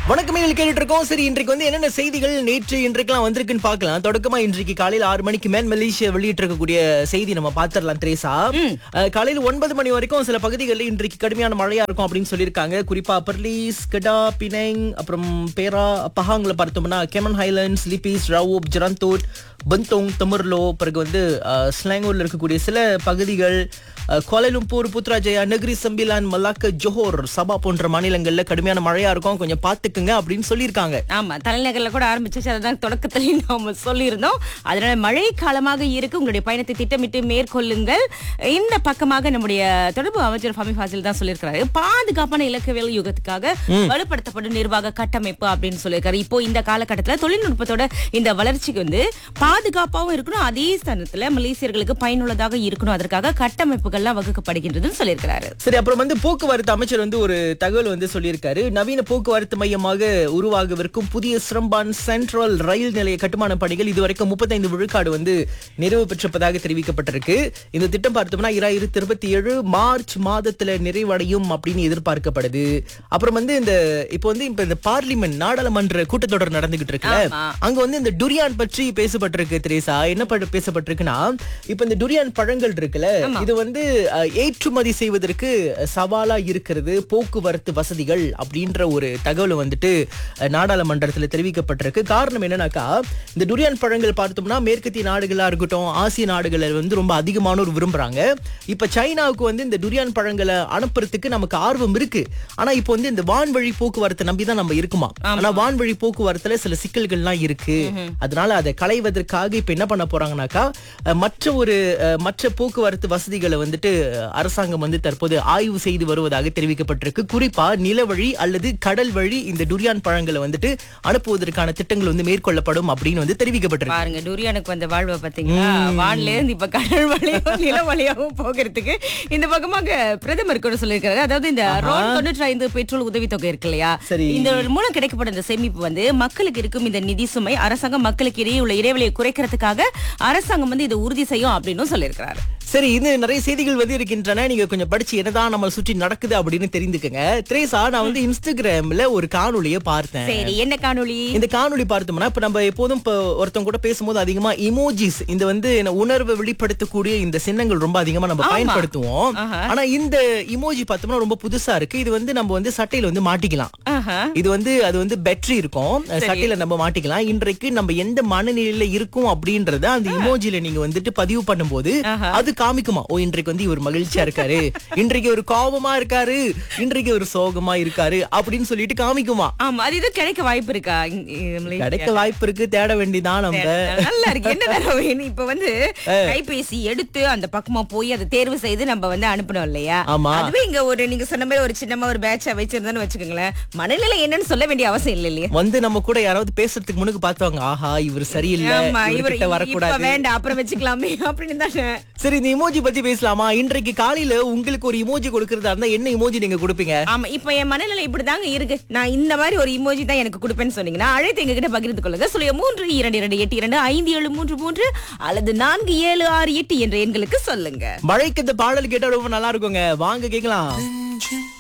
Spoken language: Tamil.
வணக்கம் நீங்கள் கேட்டுட்டு இருக்கோம் சரி இன்றைக்கு வந்து என்னென்ன செய்திகள் நேற்று இன்றைக்கெல்லாம் வந்திருக்குன்னு பார்க்கலாம் தொடக்கமா இன்றைக்கு காலையில ஆறு மணிக்கு மேன் மலேசியா வெளியிட்டு இருக்கக்கூடிய செய்தி நம்ம பாத்திரலாம் திரேசா அஹ், காலையில ஒன்பது மணி வரைக்கும் சில பகுதிகளில் இன்றைக்கு கடுமையான மழையா இருக்கும் அப்படின்னு சொல்லியிருக்காங்க குறிப்பா பர்லீஸ் கெடா பினங் அப்புறம் பேரா பஹாங்ல பார்த்தோம்னா கெமன் ஹைலண்ட்ஸ் லிபிஸ் ரவுப் ஜரந்தோட் பந்தோங் தமிர்லோ பிறகு வந்து அஹ், ஸ்லாங்கூர்ல இருக்கக்கூடிய சில பகுதிகள் அஹ், Kuala Lumpur Putrajaya Negeri Sembilan Malacca Johor Sabah போன்ற மாநிலங்கள்ல கடுமையான மழையா இருக்கும் கொஞ்சம் பாத்துக்குங்க அப்படின்னு சொல்லியிருக்காங்க ஆமா தலைநகர்ல கூட ஆரம்பிச்சிச்சு அதான் தொடக்கத்திலேயே நாம சொல்லியிருந்தோம் அதனால மழை காலமாக இருக்கு உங்களுடைய பயணத்தை திட்டமிட்டு மேற்கொள்ளுங்கள் இந்த பக்கமாக நம்முடைய தொடர்பு அமைச்சர் ஃபமி ஃபாசில் தான் சொல்லியிருக்காரு பாதுகாப்பான இலக்கவியல் யுகத்துக்காக வலுப்படுத்தப்படும் நிர்வாக கட்டமைப்பு அப்படின்னு சொல்லியிருக்காரு இப்போ இந்த காலகட்டத்துல தொழில்நுட்பத்தோட இந்த வளர்ச்சிக்கு வந்து பாதுகாப்பாகவும் இருக்கணும் அதே ஸ்தானத்துல மலேசியர்களுக்கு பயனுள்ளதாக இருக்கணும் அதற்காக கட்டமைப்புகள்லாம் வகுக்கப்படுகின்றதுன்னு சொல்லியிருக்கிறாரு சரி அப்புறம் வந்து போக்குவரத்து அமைச்சர் வந்து ஒரு தகவல் வந்து சொல்லியிருக்காரு நவீன போக்குவரத்து மையமாக உருவாகவிருக்கும் புதிய சிரம்பான் சென்ட்ரல் ரயில் நிலைய கட்டுமான பணிகள் இதுவரைக்கும் முப்பத்தைந்து விழுக்காடு வந்து நிறைவு பெற்றிருப்பதாக தெரிவிக்கப்பட்டிருக்கு இந்த திட்டம் பார்த்தோம்னா இராயிரத்தி இருபத்தி ஏழு மார்ச் மாதத்துல நிறைவடையும் அப்படின்னு எதிர்பார்க்கப்படுது அப்புறம் வந்து இந்த இப்போ வந்து இப்ப இந்த பார்லிமெண்ட் நாடாளுமன்ற கூட்டத்தொடர் நடந்துகிட்டு இருக்குல்ல ஆமா. அங்க வந்து இந்த டுரியான் பற்றி பேசப்பட்டிருக்கு திரேசா என்ன ப- பேசப்பட்டிருக்குன்னா இப்ப இந்த டுரியான் பழங்கள் இருக்குல்ல இது வந்து அஹ், ஏற்றுமதி செய்வதற்கு சவாலா இருக்கிறது போக்குவரத்து வசதிகள் அப்படின்ற ஒரு தகவல் வந்துட்டு அஹ், நாடாளுமன்றத்துல தெரிவிக்கப்பட்டிருக்கு காரணம் என்னன்னாக்கா இந்த டுரியான் பழங்கள் பார்த்தோம்னா மேற்கத்திய நாடுகளா இருக்கட்டும் ஆசிய நாடுகளை வந்து ரொம்ப அதிகமானோர் விரும்புறாங்க இப்ப சைனாவுக்கு வந்து இந்த டுரியான் பழங்களை அனுப்புறதுக்கு நமக்கு ஆர்வம் இருக்கு ஆனா இப்போ வந்து இந்த வான்வழி போக்குவரத்தை நம்பி தான் நம்ம இருக்குமா ஆனா வான்வழி போக்குவரத்துல சில சிக்கல்கள்லாம் இருக்கு அதனால அதை களைவதற்காக இப்ப என்ன பண்ண போறாங்கனாக்கா அஹ், மற்ற ஒரு அஹ், மற்ற போக்குவரத்து வசதிகளை வந்துட்டு அஹ், அரசாங்கம் வந்து தற்போது ஆய்வு செய்து வருவதாக தெரிவிக்கப்பட்டிருக்கு குறிப்பா நிலவழி அல்லது கடல் வழி இந்த டுரியான் பழங்களை வந்துட்டு அனுப்புவதற்கான திட்டங்கள் வந்து மேற்கொள்ளப்படும் அப்படின்னு வந்து தெரிவிக்கப்பட்டிருக்கு பாருங்க டூரியானுக்கு வந்த வாழ்வை பாத்தீங்களா வான்ல இருந்து இப்ப கடல் வழியாவும் நில வழியாவும் போகிறதுக்கு இந்த பக்கமாக பிரதமர் கூட சொல்லியிருக்காரு அதாவது இந்த ரோட் தொண்ணூற்றி ஐந்து பெட்ரோல் உதவித்தொகை இருக்கு இல்லையா சரி. இந்த மூலம் கிடைக்கப்படும் இந்த சேமிப்பு வந்து மக்களுக்கு இருக்கும் இந்த நிதி சுமை அரசாங்கம் மக்களுக்கு இடையே உள்ள இடைவெளியை குறைக்கிறதுக்காக அரசாங்கம் வந்து இதை உறுதி செய்யும் அப்படின்னு சொல்லியிருக்கிறாரு சரி இது நிறைய செய்திகள் வந்து இருக்கின்றன நீங்க கொஞ்சம் படிச்சு என்னதான் நம்ம சுற்றி நடக்குது அப்படின்னு தெரிந்துக்கங்க திரேசா நான் வந்து இன்ஸ்டாகிராம்ல ஒரு காணொளியை பார்த்தேன் சரி என்ன காணொளி இந்த காணொளி பார்த்தோம்னா இப்ப நம்ம எப்போதும் இப்ப ஒருத்தவங்க கூட பேசும்போது அதிகமா இமோஜிஸ் இந்த வந்து என்ன உணர்வை வெளிப்படுத்தக்கூடிய இந்த சின்னங்கள் ரொம்ப அதிகமா நம்ம ஆமா. பயன்படுத்துவோம் ஆஹா. ஆனா இந்த இமோஜி பார்த்தோம்னா ரொம்ப புதுசா இருக்கு இது வந்து நம்ம வந்து சட்டையில வந்து மாட்டிக்கலாம் ஆஹா. இது வந்து அது வந்து பேட்டரி இருக்கும் சட்டையில நம்ம மாட்டிக்கலாம் இன்றைக்கு நம்ம எந்த மனநிலையில இருக்கோம் அப்படின்றத அந்த இமோஜில நீங்க வந்துட்டு பதிவு பண்ணும்போது ஆஹா. அது காமிக்குமா ஓ இன்றைக்கு வந்து இவர் மகிழ்ச்சியா இருக்காரு இன்றைக்கு ஒரு கோபமா இருக்காரு இன்றைக்கு ஒரு சோகமா இருக்காரு அப்படின்னு சொல்லிட்டு காமிக்குமா ஆமா அது இது கிடைக்க வாய்ப்பு இருக்கா இங்க- இங்க மலேசியால? கிடைக்க வாய்ப்பு இருக்கு தேட வேண்டிதான் நம்ம நல்லா இருக்கு என்ன தடவை வேணும் இப்ப வந்து கைபேசி எடுத்து அந்த பக்கமா போய் அதை தேர்வு செய்து நம்ம வந்து அனுப்பணும் இல்லையா ஆமா. அதுவே இங்க ஒரு நீங்க சொன்ன மாதிரி ஒரு சின்னமா ஒரு பேட்சா வச்சிருந்தோம்னு வச்சுக்கோங்களேன் மனநிலை என்னன்னு சொல்ல வேண்டிய அவசியம் இல்ல இல்லையா வந்து நம்ம கூட யாராவது பேசுறதுக்கு முன்னுக்கு பார்த்துவாங்க ஆஹா இவர் சரியில்லை ஆமா இவர் இவர்கிட்ட இப்ப வரக்கூடாது வேண்டாம் அப்புறம் வச்சுக்கலாமே அப்படின்னு தானே சரி இந்த இமோஜி பத்தி பேசலாமா இன்றைக்கு காலையில உங்களுக்கு ஒரு இமோஜி கொடுக்கறதா இருந்தா என்ன இமோஜி நீங்க கொடுப்பீங்க ஆமா இப்ப என் மனநிலை இப்படிதாங்க இருக்கு நான் இந்த மாதிரி ஒரு இமோஜி தான் எனக்கு கொடுப்பேன்னு சொன்னீங்கன்னா அழைத்து எங்க கிட்ட பகிர்ந்து கொள்ளுங்க சொல்லுங்க மூன்று இரண்டு இரண்டு எட்டு இரண்டு ஐந்து ஏழு மூன்று மூன்று அல்லது நான்கு ஏழு ஆறு எட்டு என்ற எண்களுக்கு சொல்லுங்க மழைக்கு இந்த பாடல் கேட்டா ரொம்ப நல்லா இருக்குங்க வாங்க கேக்கலாம்